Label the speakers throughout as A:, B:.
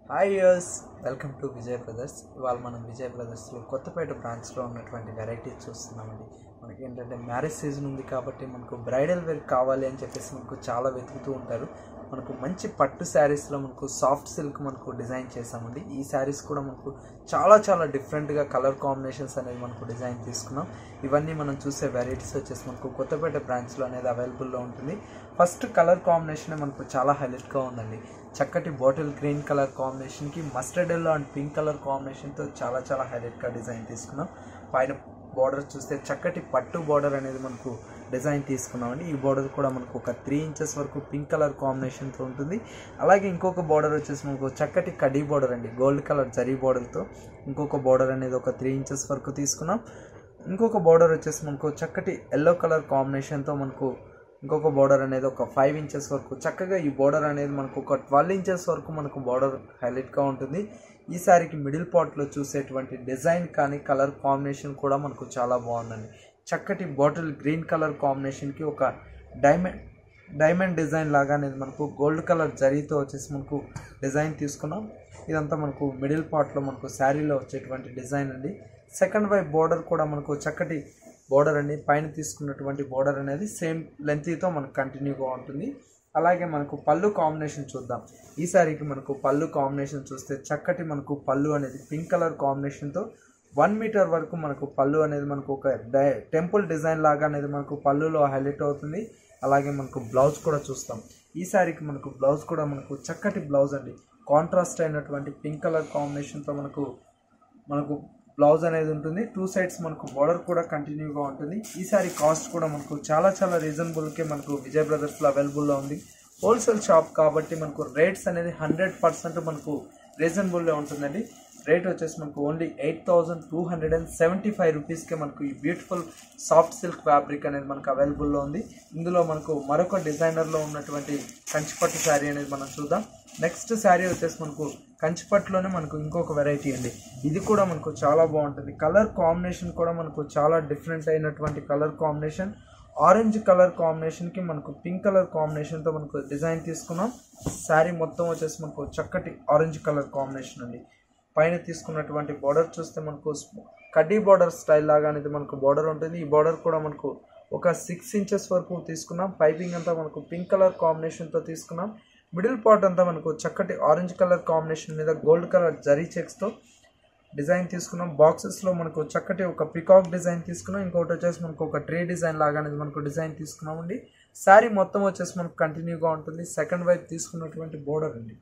A: hi యూస్ welcome to Vijay brothers ఇవాళ మనం విజయ్ బ్రదర్స్లో కొత్తపేట బ్రాంచ్లో ఉన్నటువంటి వెరైటీస్ చూస్తున్నామండి మనకి ఏంటంటే మ్యారేజ్ సీజన్ ఉంది కాబట్టి మనకు బ్రైడల్ వేర్ కావాలి అని చెప్పేసి మనకు చాలా వెతుకుతూ ఉంటారు మనకు మంచి పట్టు శారీస్లో మనకు సాఫ్ట్ సిల్క్ మనకు డిజైన్ చేసామండి ఈ శారీస్ కూడా మనకు చాలా చాలా డిఫరెంట్గా కలర్ కాంబినేషన్స్ అనేది మనకు డిజైన్ తీసుకున్నాం ఇవన్నీ మనం చూసే వెరైటీస్ వచ్చేసి మనకు కొత్తపేట బ్రాంచ్లో అనేది అవైలబుల్లో ఉంటుంది ఫస్ట్ కలర్ కాంబినేషన్ మనకు చాలా హైలైట్గా ఉందండి చక్కటి బాటిల్ గ్రీన్ కలర్ కాంబినేషన్కి mustard yellow and pink colour కాంబినేషన్తో చాలా చాలా హైలైట్గా డిజైన్ తీసుకున్నాం పైన బార్డర్ చూస్తే చక్కటి పట్టు బార్డర్ అనేది మనకు డిజైన్ తీసుకున్నామండి ఈ బార్డర్ కూడా మనకు ఒక త్రీ ఇంచెస్ వరకు పింక్ కలర్ కాంబినేషన్తో ఉంటుంది అలాగే ఇంకొక బార్డర్ వచ్చేసి మనకు చక్కటి కడీ బార్డర్ అండి గోల్డ్ కలర్ జరీ బార్డర్తో ఇంకొక బార్డర్ అనేది ఒక త్రీ ఇంచెస్ వరకు తీసుకున్నాం ఇంకొక బార్డర్ వచ్చేసి మనకు చక్కటి ఎల్లో కలర్ కాంబినేషన్తో మనకు ఇంకొక బార్డర్ అనేది ఒక ఫైవ్ ఇంచెస్ వరకు చక్కగా ఈ బార్డర్ అనేది మనకు ఒక ట్వెల్వ్ ఇంచెస్ వరకు మనకు బార్డర్ హైలైట్గా ఉంటుంది ఈ సారీకి మిడిల్ పార్ట్లో చూసేటువంటి డిజైన్ కానీ కలర్ కాంబినేషన్ కూడా మనకు చాలా బాగుందండి చక్కటి బాటిల్ గ్రీన్ కలర్ కాంబినేషన్కి ఒక డైమండ్ డైమండ్ డిజైన్ లాగా అనేది మనకు గోల్డ్ కలర్ జరీతో వచ్చేసి మనకు డిజైన్ తీసుకున్నాం ఇదంతా మనకు మిడిల్ పార్ట్లో మనకు శారీలో వచ్చేటువంటి డిజైన్ అండి సెకండ్ వైపు బార్డర్ కూడా మనకు చక్కటి బార్డర్ అండి పైన తీసుకున్నటువంటి బార్డర్ అనేది సేమ్ లెంతీతో మనకు కంటిన్యూగా ఉంటుంది అలాగే మనకు పళ్ళు కాంబినేషన్ చూద్దాం ఈ సారీకి మనకు పళ్ళు కాంబినేషన్ చూస్తే చక్కటి మనకు పళ్ళు అనేది పింక్ కలర్ కాంబినేషన్తో వన్ మీటర్ వరకు మనకు పళ్ళు అనేది మనకు ఒక డై టెంపుల్ డిజైన్ లాగా అనేది మనకు పళ్ళులో హైలైట్ అవుతుంది అలాగే మనకు బ్లౌజ్ కూడా చూస్తాం ఈ సారీకి మనకు బ్లౌజ్ కూడా మనకు చక్కటి బ్లౌజ్ అండి కాంట్రాస్ట్ అయినటువంటి పింక్ కలర్ కాంబినేషన్తో మనకు మనకు బ్లౌజ్ అనేది ఉంటుంది టూ సైడ్స్ మనకు బార్డర్ కూడా కంటిన్యూగా ఉంటుంది ఈ సారీ కాస్ట్ కూడా మనకు చాలా చాలా రీజనబుల్కే మనకు విజయ్ బ్రదర్స్లో అవైలబుల్లో ఉంది హోల్సేల్ షాప్ కాబట్టి మనకు రేట్స్ అనేది హండ్రెడ్ పర్సెంట్ మనకు రీజనబుల్లో ఉంటుందండి రేట్ వచ్చేసి మనకు only eight thousand two hundred and seventy five రూపీస్కే మనకు ఈ బ్యూటిఫుల్ సాఫ్ట్ సిల్క్ ఫ్యాబ్రిక్ అనేది మనకు అవైలబుల్లో ఉంది ఇందులో మనకు మరొక డిజైనర్లో ఉన్నటువంటి కంచిపట్టు శారీ అనేది మనం చూద్దాం నెక్స్ట్ శారీ వచ్చేసి మనకు కంచిపట్టులోనే మనకు ఇంకొక వెరైటీ అండి ఇది కూడా మనకు చాలా బాగుంటుంది కలర్ కాంబినేషన్ కూడా మనకు చాలా డిఫరెంట్ అయినటువంటి కలర్ కాంబినేషన్ ఆరెంజ్ కలర్ కాంబినేషన్కి మనకు పింక్ కలర్ కాంబినేషన్తో మనకు డిజైన్ తీసుకున్నాం శారీ మొత్తం వచ్చేసి మనకు చక్కటి ఆరెంజ్ కలర్ కాంబినేషన్ అండి పైన తీసుకున్నటువంటి బార్డర్ చూస్తే మనకు కడ్డీ బార్డర్ స్టైల్ లాగా అనేది మనకు బార్డర్ ఉంటుంది ఈ బార్డర్ కూడా మనకు ఒక సిక్స్ ఇంచెస్ వరకు తీసుకున్నాం పైపింగ్ అంతా మనకు పింక్ కలర్ కాంబినేషన్తో తీసుకున్నాం మిడిల్ పార్ట్ అంతా మనకు చక్కటి ఆరెంజ్ కలర్ కాంబినేషన్ మీద గోల్డ్ కలర్ జరీ చెక్స్తో డిజైన్ తీసుకున్నాం బాక్సెస్లో మనకు చక్కటి ఒక పికాక్ డిజైన్ తీసుకున్నాం ఇంకోటి వచ్చేసి మనకు ఒక ట్రీ డిజైన్ లాగా అనేది మనకు డిజైన్ తీసుకున్నామండి శారీ మొత్తం వచ్చేసి మనకు కంటిన్యూగా ఉంటుంది సెకండ్ వైపు తీసుకున్నటువంటి బోర్డర్ అండి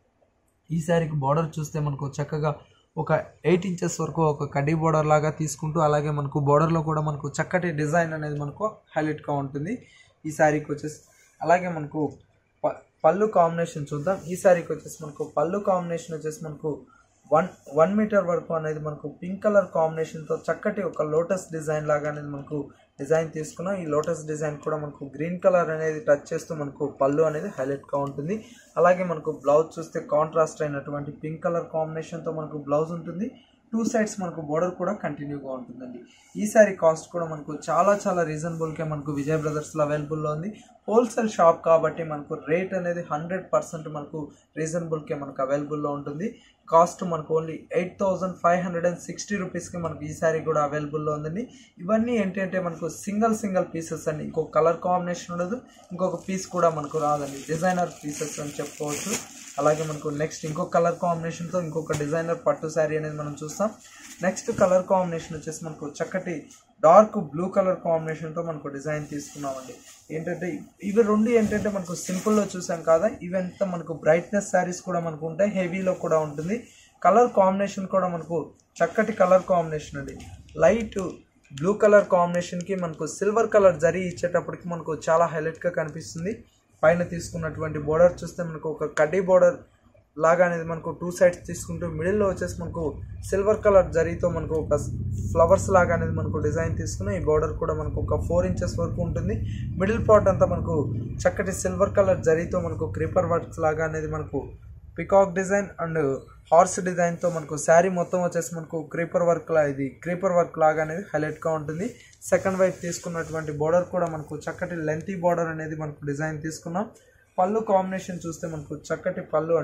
A: ఈ శారీకి బార్డర్ చూస్తే మనకు చక్కగా ఒక ఎయిట్ ఇంచెస్ వరకు ఒక కడ్డీ బార్డర్ లాగా తీసుకుంటూ అలాగే మనకు బార్డర్లో కూడా మనకు చక్కటి డిజైన్ అనేది మనకు హైలైట్గా ఉంటుంది ఈ శారీకి వచ్చేసి అలాగే మనకు ప పళ్ళు కాంబినేషన్ చూద్దాం ఈ శారీకి వచ్చేసి మనకు పళ్ళు కాంబినేషన్ వచ్చేసి మనకు వన్ వన్ మీటర్ వరకు అనేది మనకు పింక్ కలర్ కాంబినేషన్తో చక్కటి ఒక లోటస్ డిజైన్ లాగా అనేది మనకు డిజైన్ తీసుకున్నాం ఈ లోటస్ డిజైన్ కూడా మనకు గ్రీన్ కలర్ అనేది టచ్ చేస్తూ మనకు పళ్ళు అనేది హైలైట్గా ఉంటుంది అలాగే మనకు బ్లౌజ్ చూస్తే కాంట్రాస్ట్ అయినటువంటి పింక్ కలర్ కాంబినేషన్తో మనకు బ్లౌజ్ ఉంటుంది టూ సైడ్స్ మనకు బోర్డర్ కూడా కంటిన్యూగా ఉంటుందండి ఈ సారీ కాస్ట్ కూడా మనకు చాలా చాలా రీజనబుల్గా మనకు విజయ్ బ్రదర్స్లో అవైలబుల్లో ఉంది హోల్సేల్ షాప్ కాబట్టి మనకు రేట్ అనేది హండ్రెడ్ పర్సెంట్ మనకు రీజనబుల్కే మనకు అవైలబుల్లో ఉంటుంది కాస్ట్ మనకు only eight thousand five hundred and sixty రూపీస్కి మనకు ఈ సారీ కూడా అవైలబుల్లో ఉందండి ఇవన్నీ ఏంటంటే మనకు సింగిల్ సింగిల్ పీసెస్ అండి ఇంకొక కలర్ కాంబినేషన్ ఉండదు ఇంకొక పీస్ కూడా మనకు రాదండి డిజైనర్ పీసెస్ అని చెప్పుకోవచ్చు అలాగే మనకు నెక్స్ట్ ఇంకొక కలర్ కాంబినేషన్తో ఇంకొక డిజైనర్ పట్టు శారీ అనేది మనం చూస్తాం నెక్స్ట్ కలర్ కాంబినేషన్ వచ్చేసి మనకు చక్కటి డార్క్ బ్లూ కలర్ కాంబినేషన్తో మనకు డిజైన్ తీసుకున్నామండి ఏంటంటే ఇవి రెండు ఏంటంటే మనకు సింపుల్లో చూసాం కదా ఇవంతా మనకు బ్రైట్నెస్ శారీస్ కూడా మనకు ఉంటాయి హెవీలో కూడా ఉంటుంది కలర్ కాంబినేషన్ కూడా మనకు చక్కటి కలర్ కాంబినేషన్ అండి లైట్ బ్లూ కలర్ కాంబినేషన్కి మనకు సిల్వర్ కలర్ జరీ ఇచ్చేటప్పటికి మనకు చాలా హైలైట్గా కనిపిస్తుంది పైన తీసుకున్నటువంటి బోర్డర్ చూస్తే మనకు ఒక కడ్డీ బోర్డర్ లాగా అనేది మనకు టూ సైడ్స్ తీసుకుంటూ మిడిల్లో వచ్చేసి మనకు సిల్వర్ కలర్ జరీతో మనకు ఒక ఫ్లవర్స్ లాగా అనేది మనకు డిజైన్ తీసుకున్నాం ఈ బార్డర్ కూడా మనకు ఒక ఫోర్ ఇంచెస్ వరకు ఉంటుంది మిడిల్ పార్ట్ అంతా మనకు చక్కటి సిల్వర్ కలర్ జరీతో మనకు క్రీపర్ వర్క్స్ లాగా అనేది మనకు పికాక్ డిజైన్ అండ్ హార్స్ డిజైన్తో మనకు శారీ మొత్తం వచ్చేసి మనకు క్రీపర్ వర్క్ లా ఇది క్రీపర్ వర్క్ లాగా అనేది హైలైట్గా ఉంటుంది సెకండ్ వైపు తీసుకున్నటువంటి బార్డర్ కూడా మనకు చక్కటి లెంతీ బార్డర్ అనేది మనకు డిజైన్ తీసుకున్నాం పళ్ళు కాంబినేషన్ చూస్తే మనకు చక్కటి పళ్ళు అండి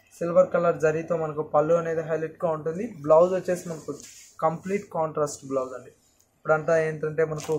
A: సిల్వర్ కలర్ జరీతో మనకు పళ్ళు అనేది హైలైట్గా ఉంటుంది బ్లౌజ్ వచ్చేసి మనకు కంప్లీట్ కాంట్రాస్ట్ బ్లౌజ్ అండి ఇప్పుడంతా ఏంటంటే మనకు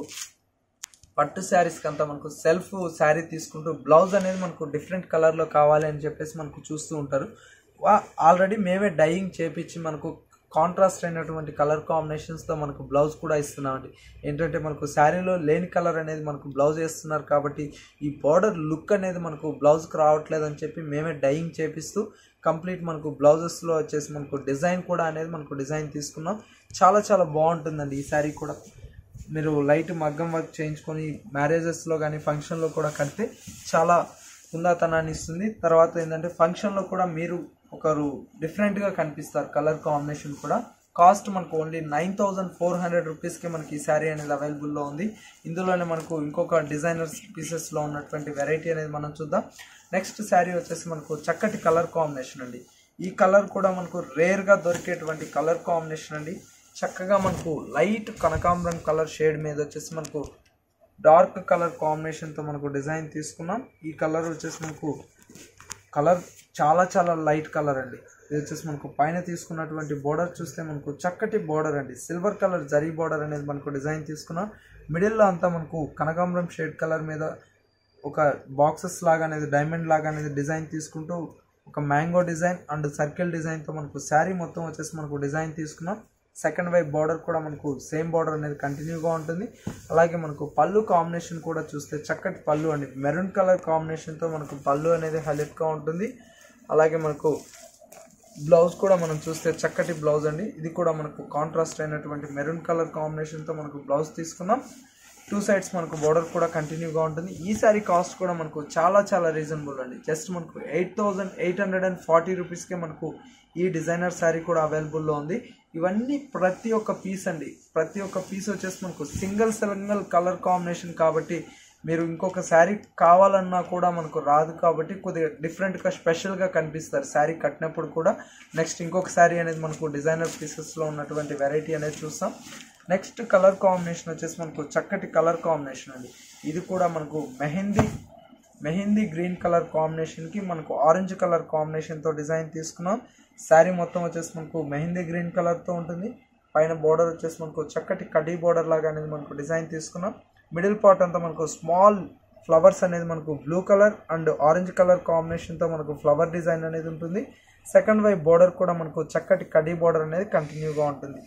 A: పట్టు శారీస్కి అంతా మనకు సెల్ఫ్ శారీ తీసుకుంటూ బ్లౌజ్ అనేది మనకు డిఫరెంట్ కలర్లో కావాలి అని చెప్పేసి మనకు చూస్తూ ఉంటారు ఆల్రెడీ మేమే డైయింగ్ చేపించి మనకు కాంట్రాస్ట్ అయినటువంటి కలర్ కాంబినేషన్స్తో మనకు బ్లౌజ్ కూడా ఇస్తున్నామండి ఏంటంటే మనకు శారీలో లేని కలర్ అనేది మనకు బ్లౌజ్ వేస్తున్నారు కాబట్టి ఈ బార్డర్ లుక్ అనేది మనకు బ్లౌజ్కి రావట్లేదు అని చెప్పి మేమే డైయింగ్ చేపిస్తూ కంప్లీట్ మనకు బ్లౌజెస్లో వచ్చేసి మనకు డిజైన్ కూడా అనేది మనకు డిజైన్ తీసుకున్నాం చాలా చాలా బాగుంటుందండి ఈ శారీ కూడా మీరు లైట్ మగ్గం వర్క్ చేయించుకొని మ్యారేజెస్లో కానీ ఫంక్షన్లో కూడా కడితే చాలా హుందాతనాన్ని ఇస్తుంది తర్వాత ఏంటంటే ఫంక్షన్లో కూడా మీరు ఒకరు డిఫరెంట్గా కనిపిస్తారు కలర్ కాంబినేషన్ కూడా కాస్ట్ మనకు only nine thousand four hundred రూపీస్కి మనకి ఈ శారీ అనేది అవైలబుల్లో ఉంది ఇందులోనే మనకు ఇంకొక డిజైనర్స్ పీసెస్లో ఉన్నటువంటి వెరైటీ అనేది మనం చూద్దాం నెక్స్ట్ శారీ వచ్చేసి మనకు చక్కటి కలర్ కాంబినేషన్ అండి ఈ కలర్ కూడా మనకు రేర్గా దొరికేటువంటి కలర్ కాంబినేషన్ అండి చక్కగా మనకు లైట్ కనకాంబరం కలర్ షేడ్ మీద వచ్చేసి మనకు డార్క్ కలర్ కాంబినేషన్తో మనకు డిజైన్ తీసుకున్నాం ఈ కలర్ వచ్చేసి మనకు కలర్ చాలా చాలా లైట్ కలర్ అండి ఇది వచ్చేసి మనకు పైన తీసుకున్నటువంటి బోర్డర్ చూస్తే మనకు చక్కటి బోర్డర్ అండి సిల్వర్ కలర్ జరీ బోర్డర్ అనేది మనకు డిజైన్ తీసుకున్నాం మిడిల్లో అంతా మనకు కనకాంబరం షేడ్ కలర్ మీద ఒక బాక్సెస్ లాగా అనేది డైమండ్ లాగా అనేది డిజైన్ తీసుకుంటూ ఒక మ్యాంగో డిజైన్ అండ్ సర్కిల్ డిజైన్తో మనకు శారీ మొత్తం వచ్చేసి మనకు డిజైన్ తీసుకున్నాం సెకండ్ వైపు బార్డర్ కూడా మనకు సేమ్ బార్డర్ అనేది కంటిన్యూగా ఉంటుంది అలాగే మనకు పళ్ళు కాంబినేషన్ కూడా చూస్తే చక్కటి పళ్ళు అండి మెరూన్ కలర్ కాంబినేషన్తో మనకు పళ్ళు అనేది హైలైట్గా ఉంటుంది అలాగే మనకు బ్లౌజ్ కూడా మనం చూస్తే చక్కటి బ్లౌజ్ అండి ఇది కూడా మనకు కాంట్రాస్ట్ అయినటువంటి మెరూన్ కలర్ కాంబినేషన్తో మనకు బ్లౌజ్ తీసుకున్నాం టూ సైడ్స్ మనకు బోర్డర్ కూడా కంటిన్యూగా ఉంటుంది ఈ సారీ కాస్ట్ కూడా మనకు చాలా చాలా రీజనబుల్ అండి జస్ట్ మనకు eight thousand eight hundred and forty రూపీస్కే మనకు ఈ డిజైనర్ శారీ కూడా అవైలబుల్లో ఉంది ఇవన్నీ ప్రతి ఒక్క పీస్ అండి ప్రతి ఒక్క పీస్ వచ్చేసి మనకు సింగిల్ సింగిల్ కలర్ కాంబినేషన్ కాబట్టి మీరు ఇంకొక శారీ కావాలన్నా కూడా మనకు రాదు కాబట్టి కొద్దిగా డిఫరెంట్గా స్పెషల్గా కనిపిస్తారు శారీ కట్టినప్పుడు కూడా నెక్స్ట్ ఇంకొక శారీ అనేది మనకు డిజైనర్ పీసెస్లో ఉన్నటువంటి వెరైటీ అనేది చూస్తాం నెక్స్ట్ కలర్ కాంబినేషన్ వచ్చేసి మనకు చక్కటి కలర్ కాంబినేషన్ అండి ఇది కూడా మనకు మెహందీ మెహందీ గ్రీన్ కలర్ కాంబినేషన్కి మనకు ఆరెంజ్ కలర్ కాంబినేషన్తో డిజైన్ తీసుకున్నాం శారీ మొత్తం వచ్చేసి మనకు మెహందీ గ్రీన్ కలర్తో ఉంటుంది పైన బోర్డర్ వచ్చేసి మనకు చక్కటి కడీ బోర్డర్ లాగా అనేది మనకు డిజైన్ తీసుకున్నాం మిడిల్ పార్ట్ అంతా మనకు స్మాల్ ఫ్లవర్స్ అనేది మనకు blue colour and orange colour కాంబినేషన్తో మనకు ఫ్లవర్ డిజైన్ అనేది ఉంటుంది సెకండ్ వైపు బోర్డర్ కూడా మనకు చక్కటి కడీ బోర్డర్ అనేది కంటిన్యూగా ఉంటుంది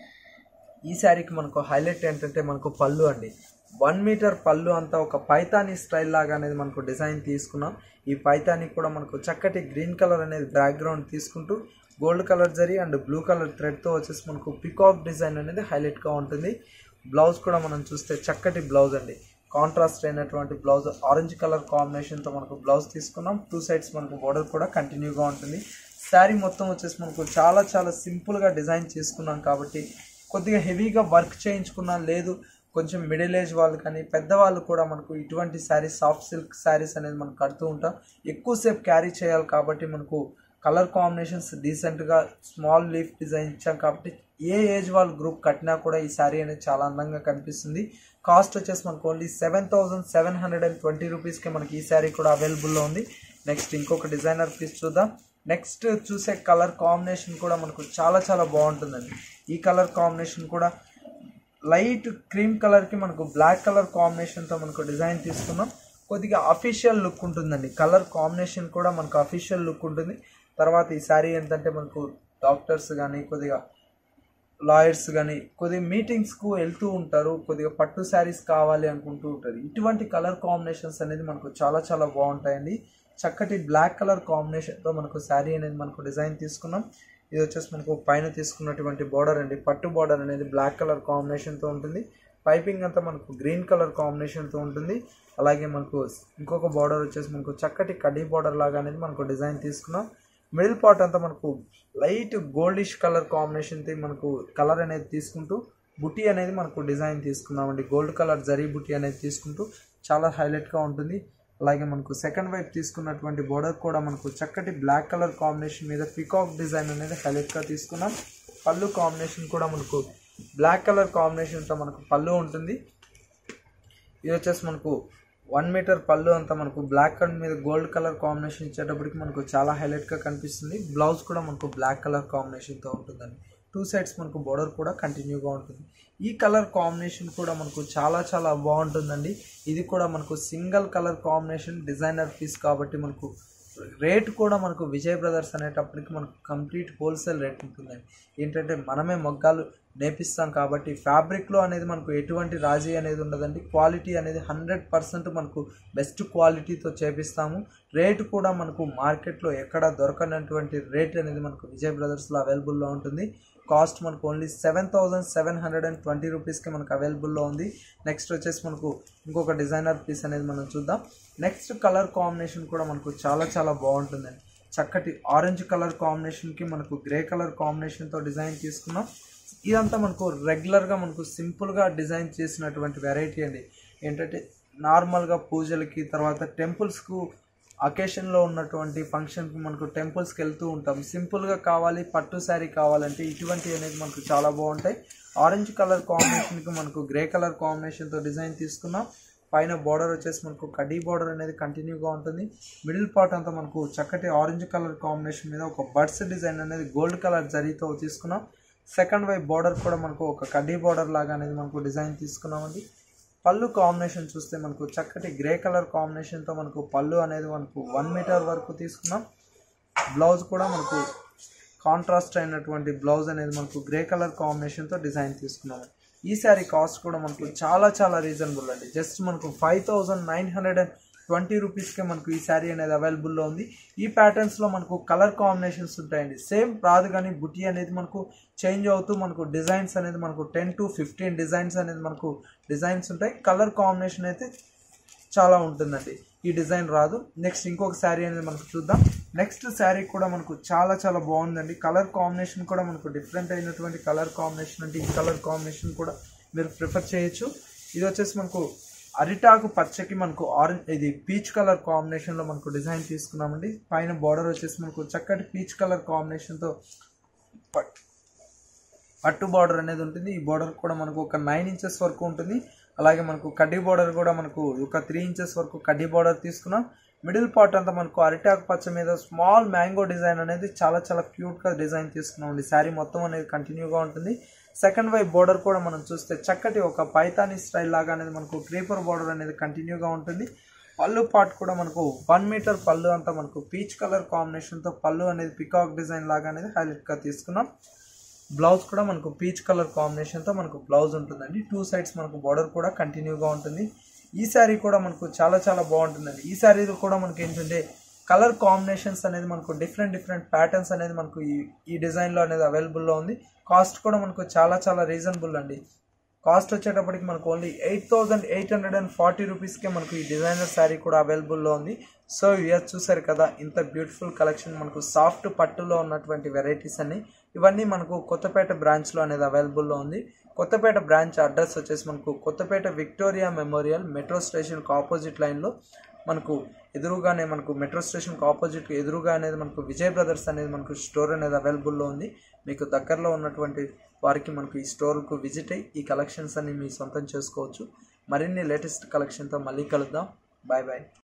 A: ఈ శారీకి మనకు హైలైట్ ఏంటంటే మనకు పళ్ళు అండి వన్ మీటర్ పళ్ళు అంతా ఒక పైతానీ స్టైల్ లాగా అనేది మనకు డిజైన్ తీసుకున్నాం ఈ పైతానీ కూడా మనకు చక్కటి గ్రీన్ కలర్ అనేది బ్యాక్గ్రౌండ్ తీసుకుంటూ gold colour zari and blue colour థ్రెడ్తో వచ్చేసి మనకు పికాక్ డిజైన్ అనేది హైలైట్గా ఉంటుంది బ్లౌజ్ కూడా మనం చూస్తే చక్కటి బ్లౌజ్ అండి కాంట్రాస్ట్ అయినటువంటి బ్లౌజ్ ఆరెంజ్ కలర్ కాంబినేషన్తో మనకు బ్లౌజ్ తీసుకున్నాం టూ సైడ్స్ మనకు బోర్డర్ కూడా కంటిన్యూగా ఉంటుంది శారీ మొత్తం వచ్చేసి మనకు చాలా చాలా సింపుల్గా డిజైన్ చేసుకున్నాం కాబట్టి కొద్దిగా హెవీగా వర్క్ చేయించుకున్నా లేదు కొంచెం మిడిల్ ఏజ్ వాళ్ళు కానీ పెద్దవాళ్ళు కూడా మనకు ఇటువంటి శారీస్ సాఫ్ట్ సిల్క్ శారీస్ అనేది మనం కడుతూ ఉంటాం ఎక్కువసేపు క్యారీ చేయాలి కాబట్టి మనకు కలర్ కాంబినేషన్స్ డీసెంట్గా స్మాల్ లీఫ్ డిజైన్ ఇచ్చాం కాబట్టి ఏ ఏజ్ వాళ్ళ గ్రూప్ కట్టినా కూడా ఈ శారీ అనేది చాలా అందంగా కనిపిస్తుంది కాస్ట్ వచ్చేసి మనకు only seven thousand seven hundred and twenty రూపీస్కి మనకి ఈ శారీ కూడా అవైలబుల్లో ఉంది నెక్స్ట్ ఇంకొక డిజైనర్ పీస్ చూద్దాం నెక్స్ట్ చూసే కలర్ కాంబినేషన్ కూడా మనకు చాలా చాలా బాగుంటుందండి ఈ కలర్ కాంబినేషన్ కూడా లైట్ క్రీమ్ కలర్కి మనకు బ్లాక్ కలర్ కాంబినేషన్తో మనకు డిజైన్ తీసుకున్నాం కొద్దిగా అఫీషియల్ లుక్ ఉంటుందండి కలర్ కాంబినేషన్ కూడా మనకు అఫీషియల్ లుక్ ఉంటుంది తర్వాత ఈ శారీ ఏంటంటే మనకు డాక్టర్స్ కానీ కొద్దిగా లాయర్స్ కానీ కొద్దిగా మీటింగ్స్కు వెళ్తూ ఉంటారు కొద్దిగా పట్టు శారీస్ కావాలి అనుకుంటూ ఉంటారు ఇటువంటి కలర్ కాంబినేషన్స్ అనేది మనకు చాలా చాలా బాగుంటాయండి చక్కటి బ్లాక్ కలర్ కాంబినేషన్తో మనకు శారీ అనేది మనకు డిజైన్ తీసుకున్నాం ఇది వచ్చేసి మనకు పైన తీసుకున్నటువంటి బార్డర్ అండి పట్టు బార్డర్ అనేది బ్లాక్ కలర్ కాంబినేషన్తో ఉంటుంది పైపింగ్ అంతా మనకు గ్రీన్ కలర్ కాంబినేషన్తో ఉంటుంది అలాగే మనకు ఇంకొక బార్డర్ వచ్చేసి మనకు చక్కటి కడ్డీ బార్డర్ లాగా అనేది మనకు డిజైన్ తీసుకున్నాం మిడిల్ పార్ట్ అంతా మనకు లైట్ గోల్డిష్ కలర్ కాంబినేషన్తో మనకు కలర్ అనేది తీసుకుంటూ బుటీ అనేది మనకు డిజైన్ తీసుకున్నామండి గోల్డ్ కలర్ జరీ బుటీ అనేది తీసుకుంటూ చాలా హైలైట్గా ఉంటుంది అలాగే మనకు సెకండ్ వైపు తీసుకున్నటువంటి బోర్డర్ కూడా మనకు చక్కటి బ్లాక్ కలర్ కాంబినేషన్ మీద పికాక్ డిజైన్ అనేది హైలైట్గా తీసుకున్నాం పళ్ళు కాంబినేషన్ కూడా మనకు బ్లాక్ కలర్ కాంబినేషన్తో మనకు పళ్ళు ఉంటుంది ఇది వచ్చేసి మనకు వన్ మీటర్ పళ్ళు అంతా మనకు బ్లాక్ కలర్ మీద గోల్డ్ కలర్ కాంబినేషన్ ఇచ్చేటప్పటికి మనకు చాలా హైలైట్గా కనిపిస్తుంది బ్లౌజ్ కూడా మనకు బ్లాక్ కలర్ కాంబినేషన్తో ఉంటుందండి టూ సైడ్స్ మనకు బోర్డర్ కూడా కంటిన్యూగా ఉంటుంది ఈ కలర్ కాంబినేషన్ కూడా మనకు చాలా చాలా బాగుంటుందండి ఇది కూడా మనకు single colour combination designer piece కాబట్టి మనకు రేట్ కూడా మనకు విజయ్ బ్రదర్స్ అనేటప్పటికి మనకు కంప్లీట్ హోల్సేల్ రేట్ ఉంటుందండి ఏంటంటే మనమే మొగ్గాలు నేపిస్తాం కాబట్టి ఫ్యాబ్రిక్లో అనేది మనకు ఎటువంటి రాజీ అనేది ఉండదండి క్వాలిటీ అనేది హండ్రెడ్ పర్సెంట్ మనకు బెస్ట్ క్వాలిటీతో చేపిస్తాము రేటు కూడా మనకు మార్కెట్లో ఎక్కడ దొరకనటువంటి రేట్ అనేది మనకు విజయ్ బ్రదర్స్లో అవైలబుల్లో ఉంటుంది కాస్ట్ మనకు only seven thousand seven hundred and twenty రూపీస్కి మనకు అవైలబుల్లో ఉంది నెక్స్ట్ వచ్చేసి మనకు ఇంకొక డిజైనర్ పీస్ అనేది మనం చూద్దాం నెక్స్ట్ కలర్ కాంబినేషన్ కూడా మనకు చాలా చాలా బాగుంటుందండి చక్కటి ఆరెంజ్ కలర్ కాంబినేషన్కి మనకు గ్రే కలర్ కాంబినేషన్తో డిజైన్ తీసుకున్నాం ఇదంతా మనకు రెగ్యులర్గా మనకు సింపుల్గా డిజైన్ చేసినటువంటి వెరైటీ అండి ఏంటంటే నార్మల్గా పూజలకి తర్వాత టెంపుల్స్కు అకేషన్లో ఉన్నటువంటి ఫంక్షన్కి మనకు టెంపుల్స్కి వెళ్తూ ఉంటాం సింపుల్గా కావాలి పట్టు శారీ కావాలంటే ఇటువంటి అనేది మనకు చాలా బాగుంటాయి ఆరెంజ్ కలర్ కాంబినేషన్కి మనకు గ్రే కలర్ కాంబినేషన్తో డిజైన్ తీసుకున్నాం పైన బార్డర్ వచ్చేసి మనకు కడీ బార్డర్ అనేది కంటిన్యూగా ఉంటుంది మిడిల్ పార్ట్ అంతా మనకు చక్కటి ఆరెంజ్ కలర్ కాంబినేషన్ మీద ఒక బర్డ్స్ డిజైన్ అనేది గోల్డ్ కలర్ జరీతో తీసుకున్నాం సెకండ్ వైపు బార్డర్ కూడా మనకు ఒక కడ్డీ బార్డర్ లాగా అనేది మనకు డిజైన్ తీసుకున్నామండి పళ్ళు కాంబినేషన్ చూస్తే మనకు చక్కటి గ్రే కలర్ కాంబినేషన్తో మనకు పళ్ళు అనేది మనకు వన్ మీటర్ వరకు తీసుకున్నాం బ్లౌజ్ కూడా మనకు కాంట్రాస్ట్ అయినటువంటి బ్లౌజ్ అనేది మనకు గ్రే కలర్ కాంబినేషన్తో డిజైన్ తీసుకున్నాం ఈ శారీ కాస్ట్ కూడా మనకు చాలా చాలా రీజనబుల్ అండి జస్ట్ మనకు five thousand nine hundred and twenty రూపీస్కే మనకు ఈ శారీ అనేది అవైలబుల్లో ఉంది ఈ ప్యాటర్న్స్లో మనకు కలర్ కాంబినేషన్స్ ఉంటాయండి సేమ్ రాదు కానీ బుటీ అనేది మనకు చేంజ్ అవుతూ మనకు డిజైన్స్ అనేది మనకు టెన్ టు ఫిఫ్టీన్ డిజైన్స్ అనేది మనకు డిజైన్స్ ఉంటాయి కలర్ కాంబినేషన్ అయితే చాలా ఉంటుందండి ఈ డిజైన్ రాదు నెక్స్ట్ ఇంకొక శారీ అనేది మనకు చూద్దాం నెక్స్ట్ శారీ కూడా మనకు చాలా చాలా బాగుందండి కలర్ కాంబినేషన్ కూడా మనకు డిఫరెంట్ అయినటువంటి కలర్ కాంబినేషన్ అంటే ఈ కలర్ కాంబినేషన్ కూడా మీరు ప్రిఫర్ చేయొచ్చు ఇది వచ్చేసి మనకు అరిటాకు పచ్చకి మనకు ఆరెంజ్ ఇది పీచ్ కలర్ కాంబినేషన్లో మనకు డిజైన్ తీసుకున్నామండి పైన బార్డర్ వచ్చేసి మనకు చక్కటి పీచ్ కలర్ కాంబినేషన్తో పట్ పట్టు బార్డర్ అనేది ఉంటుంది ఈ బార్డర్ కూడా మనకు ఒక నైన్ ఇంచెస్ వరకు ఉంటుంది అలాగే మనకు కడ్డీ బార్డర్ కూడా మనకు ఒక త్రీ ఇంచెస్ వరకు కడ్డీ బార్డర్ తీసుకున్నాం మిడిల్ పార్ట్ అంతా మనకు అరిటాకు పచ్చ మీద స్మాల్ మ్యాంగో డిజైన్ అనేది చాలా చాలా క్యూట్గా డిజైన్ తీసుకున్నామండి శారీ మొత్తం అనేది కంటిన్యూగా ఉంటుంది సెకండ్ వైపు బార్డర్ కూడా మనం చూస్తే చక్కటి ఒక పైతానీ స్టైల్ లాగా అనేది మనకు క్రీపర్ బార్డర్ అనేది కంటిన్యూగా ఉంటుంది పళ్ళు పార్ట్ కూడా మనకు వన్ మీటర్ పళ్ళు అంతా మనకు పీచ్ కలర్ కాంబినేషన్తో పళ్ళు అనేది పికాక్ డిజైన్ లాగా అనేది హైలైట్గా తీసుకున్నాం బ్లౌజ్ కూడా మనకు పీచ్ కలర్ కాంబినేషన్తో మనకు బ్లౌజ్ ఉంటుందండి టూ సైడ్స్ మనకు బార్డర్ కూడా కంటిన్యూగా ఉంటుంది ఈ శారీ కూడా మనకు చాలా చాలా బాగుంటుందండి ఈ శారీ కూడా మనకి ఏంటంటే కలర్ కాంబినేషన్స్ అనేది మనకు డిఫరెంట్ డిఫరెంట్ ప్యాటర్న్స్ అనేది మనకు ఈ ఈ డిజైన్లో అనేది అవైలబుల్లో ఉంది కాస్ట్ కూడా మనకు చాలా చాలా రీజనబుల్ అండి కాస్ట్ వచ్చేటప్పటికి మనకు only eight thousand eight hundred and forty రూపీస్కే మనకు ఈ డిజైనర్ శారీ కూడా అవైలబుల్లో ఉంది సో ఇయర్ చూసారు కదా ఇంత బ్యూటిఫుల్ కలెక్షన్ మనకు సాఫ్ట్ పట్టులో ఉన్నటువంటి వెరైటీస్ అన్ని ఇవన్నీ మనకు కొత్తపేట బ్రాంచ్లో అనేది అవైలబుల్లో ఉంది కొత్తపేట బ్రాంచ్ అడ్రస్ వచ్చేసి మనకు కొత్తపేట విక్టోరియా మెమోరియల్ మెట్రో స్టేషన్కి ఆపోజిట్ లైన్లో మనకు ఎదురుగానే మనకు మెట్రో స్టేషన్కి ఆపోజిట్ ఎదురుగా అనేది మనకు విజయ్ బ్రదర్స్ అనేది మనకు స్టోర్ అనేది అవైలబుల్లో ఉంది మీకు దగ్గరలో ఉన్నటువంటి వారికి మనకు ఈ స్టోర్కు విజిట్ అయ్యి ఈ కలెక్షన్స్ అన్ని మీ సొంతం చేసుకోవచ్చు మరిన్ని లేటెస్ట్ కలెక్షన్తో మళ్ళీ కలుద్దాం బాయ్ బాయ్